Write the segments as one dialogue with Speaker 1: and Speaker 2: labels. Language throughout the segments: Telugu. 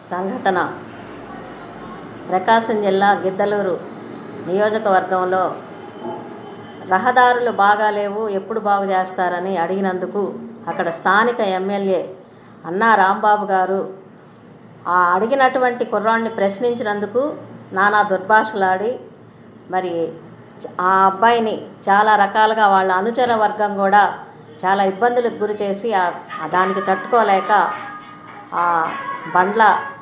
Speaker 1: సంఘటన ప్రకాశం జిల్లా గిద్దలూరు నియోజకవర్గంలో రహదారులు బాగాలేవు ఎప్పుడు బాగు చేస్తారని అడిగినందుకు అక్కడ స్థానిక ఎమ్మెల్యే అన్నా రాంబాబు గారు ఆ అడిగినటువంటి కుర్రాడిని ప్రశ్నించినందుకు నానా దుర్భాషలాడి మరి ఆ అబ్బాయిని చాలా రకాలుగా వాళ్ళ అనుచర వర్గం కూడా చాలా ఇబ్బందులకు గురి చేసి ఆ- ఆ దానికి తట్టుకోలేక ఆ బండ్ల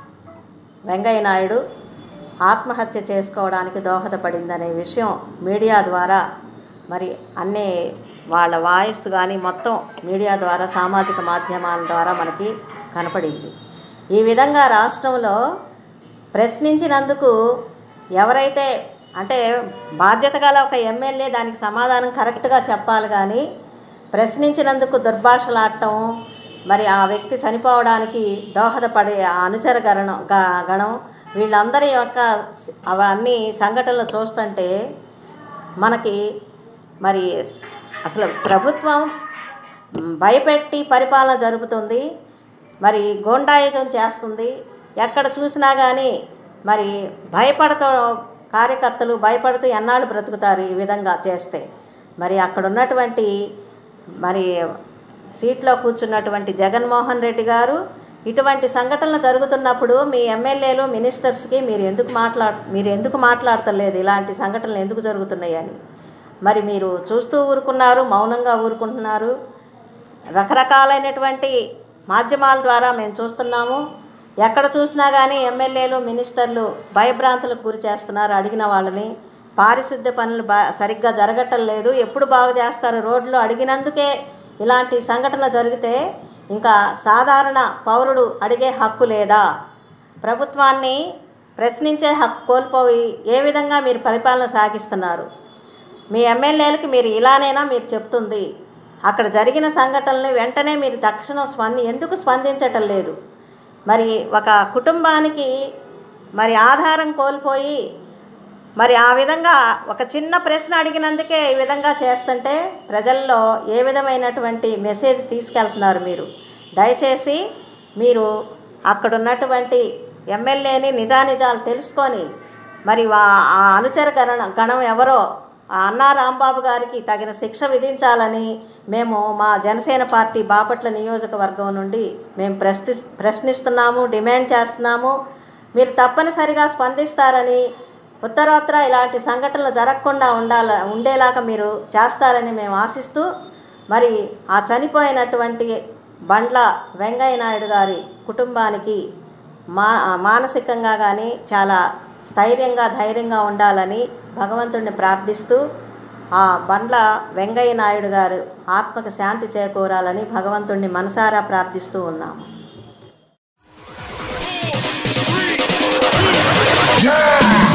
Speaker 1: వెంగయ్య నాయుడు ఆత్మహత్య చేసుకోవడానికి దోహదపడిందనే విషయం మీడియా ద్వారా మరి అన్ని వాళ్ళ వాయిస్ కానీ మొత్తం మీడియా ద్వారా సామాజిక మాధ్యమాల ద్వారా మనకి కనపడింది ఈ విధంగా రాష్ట్రంలో ప్రశ్నించినందుకు ఎవరైతే అంటే బాధ్యత గల ఒక ఎమ్మెల్యే దానికి సమాధానం కరెక్ట్గా చెప్పాలి కానీ ప్రశ్నించినందుకు దుర్భాషలాడటం మరి ఆ వ్యక్తి చనిపోవడానికి దోహదపడే ఆ అనుచర గణం గ- గణం వీళ్ళందరి యొక్క స- అవన్నీ సంఘటనలు చూస్తుంటే మనకి మరి అసలు ప్రభుత్వం మ్, భయపెట్టి పరిపాలన జరుపుతుంది మరి గోండాయిజం చేస్తుంది ఎక్కడ చూసినా కానీ మరి భయపడుతూ కార్యకర్తలు భయపడుతూ ఎన్నాళ్ళు బ్రతుకుతారు ఈ విధంగా చేస్తే మరి అక్కడ ఉన్నటువంటి మరి సీట్లో కూర్చున్నటువంటి జగన్మోహన్ రెడ్డి గారు ఇటువంటి సంఘటనలు జరుగుతున్నప్పుడు మీ ఎమ్మెల్యేలు మినిస్టర్స్కి మీరు ఎందుకు మాట్లా మీరు ఎందుకు మాట్లాడతలేదు ఇలాంటి సంఘటనలు ఎందుకు జరుగుతున్నాయని మరి మీరు చూస్తూ ఊరుకున్నారు మౌనంగా ఊరుకుంటున్నారు రకరకాలైనటువంటి మాధ్యమాల ద్వారా మేము చూస్తున్నాము ఎక్కడ చూసినా కానీ ఎమ్మెల్యేలు మినిస్టర్లు భయభ్రాంతులకు గురి చేస్తున్నారు అడిగిన వాళ్ళని పారిశుద్ధ్య పనులు బా సరిగ్గా జరగటం లేదు ఎప్పుడు బాగు చేస్తారు రోడ్లు అడిగినందుకే ఇలాంటి సంఘటన జరిగితే ఇంకా సాధారణ పౌరుడు అడిగే హక్కు లేదా ప్రభుత్వాన్ని ప్రశ్నించే హక్కు కోల్పోయి ఏ విధంగా మీరు పరిపాలన సాగిస్తున్నారు మీ ఎమ్మెల్యేలకి మీరు ఇలానేనా మీరు చెప్తుంది అక్కడ జరిగిన సంఘటనలు వెంటనే మీరు తక్షణం స్పంది ఎందుకు స్పందించటం లేదు మరి ఒక కుటుంబానికి మరి ఆధారం కోల్పోయి మరి ఆ విధంగా ఒక చిన్న ప్రశ్న అడిగినందుకే ఈ విధంగా చేస్తుంటే ప్రజల్లో ఏ విధమైనటువంటి మెసేజ్ తీసుకెళ్తున్నారు మీరు దయచేసి మీరు అక్కడ ఉన్నటువంటి ఎమ్మెల్యేని నిజానిజాలు తెలుసుకొని మరి వా- ఆ అనుచర గణ గణం ఎవరో ఆ అన్నా రాంబాబు గారికి తగిన శిక్ష విధించాలని మేము మా జనసేన పార్టీ బాపట్ల నియోజకవర్గం నుండి మేము ప్రశ్ని ప్రశ్నిస్తున్నాము డిమాండ్ చేస్తున్నాము మీరు తప్పనిసరిగా స్పందిస్తారని ఉత్తరోత్తర ఇలాంటి సంఘటనలు జరగకుండా ఉండాల ఉండేలాగా మీరు చేస్తారని మేము ఆశిస్తూ మరి ఆ చనిపోయినటువంటి బండ్ల వెంగయ్య నాయుడు గారి కుటుంబానికి మా మానసికంగా కానీ చాలా స్థైర్యంగా ధైర్యంగా ఉండాలని భగవంతుడిని ప్రార్థిస్తూ ఆ బండ్ల వెంగయ్య నాయుడు గారు ఆత్మకు శాంతి చేకూరాలని భగవంతుడిని మనసారా ప్రార్థిస్తూ ఉన్నాము
Speaker 2: Yeah!